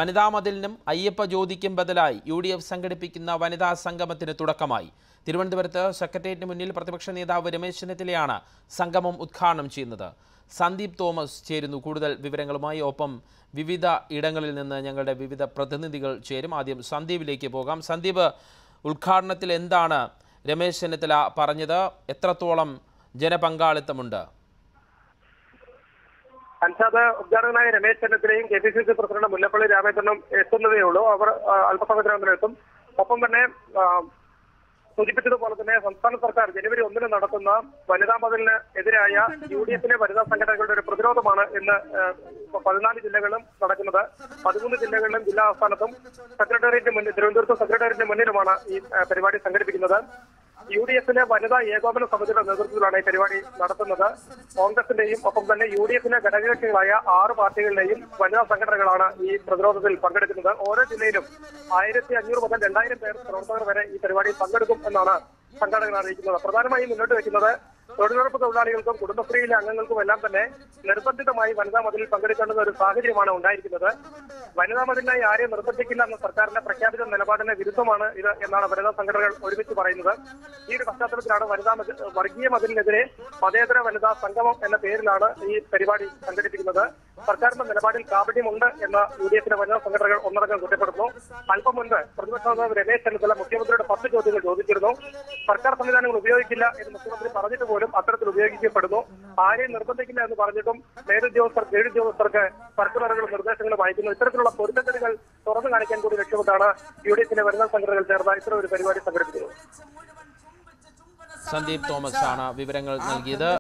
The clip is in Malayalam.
വനിതാ മതിലിനും അയ്യപ്പ ജ്യോതിക്കും ബദലായി യു ഡി എഫ് സംഘടിപ്പിക്കുന്ന വനിതാ സംഗമത്തിന് തുടക്കമായി തിരുവനന്തപുരത്ത് സെക്രട്ടേറിയറ്റിന് മുന്നിൽ പ്രതിപക്ഷ നേതാവ് രമേശ് ചെന്നിത്തലയാണ് സംഗമം ഉദ്ഘാടനം ചെയ്യുന്നത് സന്ദീപ് തോമസ് ചേരുന്നു കൂടുതൽ വിവരങ്ങളുമായി ഒപ്പം വിവിധ ഇടങ്ങളിൽ നിന്ന് ഞങ്ങളുടെ വിവിധ പ്രതിനിധികൾ ചേരും ആദ്യം സന്ദീപിലേക്ക് പോകാം സന്ദീപ് ഉദ്ഘാടനത്തിൽ എന്താണ് രമേശ് ചെന്നിത്തല പറഞ്ഞത് എത്രത്തോളം ജനപങ്കാളിത്തമുണ്ട് അൻഷാദ് ഉദ്ഘാടകനായ രമേശ് ചെന്നിത്തലയും K P C C president Mullappally രാമചന്ദ്രനും എത്തുന്നതേ ഉള്ളൂ അവർ ആ, അല്പസമയത്തിനകം എത്തും ഒപ്പം തന്നെ ആ, സൂചിപ്പിച്ചതുപോലെ തന്നെ സംസ്ഥാന സർക്കാർ ജനുവരി ഒന്നിന് നടത്തുന്ന വനിതാ മതിലിന് എതിരായ യു ഡി എഫിലെ വനിതാ സംഘടനകളുടെ ഒരു പ്രതിരോധമാണ് ഇന്ന് ആ, പതിനാല് ജില്ലകളിലും നടക്കുന്നത് പതിമൂന്ന് ജില്ലകളിലും ജില്ലാ ആസ്ഥാനത്തും സെക്രട്ടേറിയറ്റ് മുന്നിൽ തിരുവനന്തപുരത്ത് സെക്രട്ടേറിയറ്റിന് മുന്നിലുമാണ് ഈ ആ, പരിപാടി സംഘടിപ്പിക്കുന്നത് യു ഡി എഫിലെ വനിതാ ഏകോപന സമിതിയുടെ നേതൃത്വത്തിലാണ് ഈ പരിപാടി നടത്തുന്നത് കോൺഗ്രസിന്റെയും ഒപ്പം തന്നെ യു ഡി എഫിലെ ഘടകകക്ഷികളായ ആറ് പാർട്ടികളുടെയും വനിതാ സംഘടനകളാണ് ഈ പ്രതിരോധത്തിൽ പങ്കെടുക്കുന്നത് ഓരോ ജില്ലയിലും ആയിരത്തി അഞ്ഞൂറ് മുതൽ രണ്ടായിരം പേർ പ്രവർത്തകർ വരെ ഈ പരിപാടിയിൽ പങ്കെടുക്കും എന്നാണ് സംഘടനകൾ അറിയിക്കുന്നത് പ്രധാനമായും മുന്നോട്ട് വെക്കുന്നത് തൊഴിലുറപ്പ് തൊഴിലാളികൾക്കും കുടുംബശ്രീയിലെ അംഗങ്ങൾക്കും എല്ലാം തന്നെ നിർബന്ധിതമായി വനിതാ മതിലിൽ പങ്കെടുക്കേണ്ടുന്ന ഒരു സാഹചര്യമാണ് ഉണ്ടായിരിക്കുന്നത് വനിതാ മതിലിനായി ആരെയും നിർബന്ധിക്കില്ല എന്ന സർക്കാരിന്റെ പ്രഖ്യാപിത നിലപാടിന് വിരുദ്ധമാണ് ഇത് എന്നാണ് വനിതാ സംഘടനകൾ ഒരുമിച്ച് പറയുന്നത് ഈ ഒരു പശ്ചാത്തലത്തിലാണ് വനിതാ മതി- വർഗീയ മതിലിനെതിരെ മതേതര വനിതാ സംഗമം എന്ന പേരിലാണ് ഈ പരിപാടി സംഘടിപ്പിക്കുന്നത് സർക്കാരിന്റെ നിലപാടിൽ കാപട്യമുണ്ട് എന്ന യു ഡി എഫിന്റെ വനിതാ സംഘടനകൾ ഒന്നടങ്കം കുറ്റപ്പെടുന്നു അല്പം മുൻപ് പ്രതിപക്ഷ നേതാവ് രമേശ് ചെന്നിത്തല മുഖ്യമന്ത്രിയുടെ പത്ത് ചോദ്യങ്ങൾ ചോദിച്ചിരുന്നു സർക്കാർ സംവിധാനങ്ങൾ ഉപയോഗിക്കില്ല എന്ന് മുഖ്യമന്ത്രി പറഞ്ഞിട്ട് പോലും അത്തരത്തിൽ ഉപയോഗിക്കപ്പെടുന്നു ആരെയും നിർബന്ധിക്കില്ല എന്ന് പറഞ്ഞിട്ടും മേലുദ്യോഗസ്ഥർ കീഴുദ്യോഗസ്ഥർക്ക് സർക്കുലറുകളും നിർദ്ദേശങ്ങളും അയക്കുന്നു ഇത്തരത്തിലുള്ള പൊരുത്തക്കെടുകൾ തുറന്നു കാണിക്കാൻ കൂടി ലക്ഷ്യമിട്ടാണ് യു ഡി എഫിന്റെ വനിതാ സംഘടനകൾ ചേർന്ന ഇത്തരം ഒരു പരിപാടി സംഘടിപ്പിക്കുന്നത് സന്ദീപ് തോമസ് ആണ് വിവരങ്ങൾ നൽകിയത്